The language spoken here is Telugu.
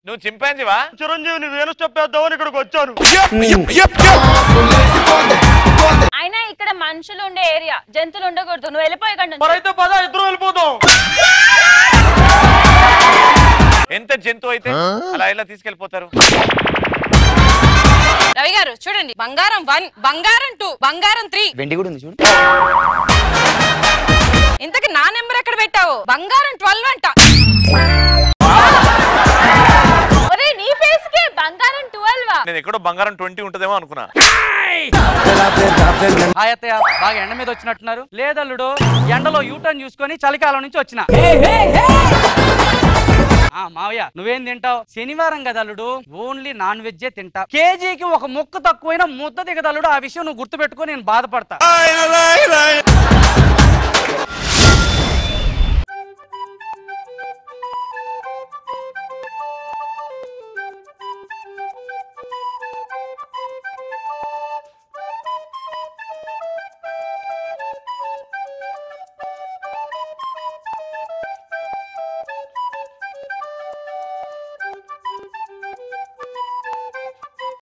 నువ్వు చింపాంజివా చిరంజీవిని వేణు స్టెప్ వేద్దామని ఇక్కడికి వచ్చాను అయినా ఇక్కడ మనుషులు ఉండే ఏరియా జంతువులు ఉండకూడదు నువ్వు వెళ్ళిపోయి ఇక్కడ నుంచి. మరైతే పద ఇద్దరు వెళ్ళిపోదాం ఎంత జంతువు అయితే అలా ఇలా తీసుకెళ్లిపోతారు రవి గారు చూడండి బంగారం వన్ బంగారం టూ బంగారం త్రీ వెండి కూడా ఉంది చూడు ఇంతకి నా నెంబర్ ఎక్కడ పెట్టావు బంగారం ట్వెల్వ్ అంట ఒరేయ్ నీ ఫేస్ కి బంగారం ట్వెల్వ్ నేను ఎక్కడో బంగారం ట్వంటీ ఉంటదేమో అనుకున్నా హాయ్ అత్తయ్య బాగా ఎండ మీద వచ్చినట్టున్నారు లేదల్లుడు ఎండలో యూటర్న్ చూసుకొని చలికాలం నుంచి వచ్చిన ఆ మావయ్య నువ్వేం తింటావు శనివారం కదా అల్లుడు ఓన్లీ నాన్ వెజ్జే తింటా కేజీకి ఒక ముక్క తక్కువైనా ముద్ద దిగదల్లుడు ఆ విషయం నువ్వు గుర్తుపెట్టుకో నేను బాధపడతా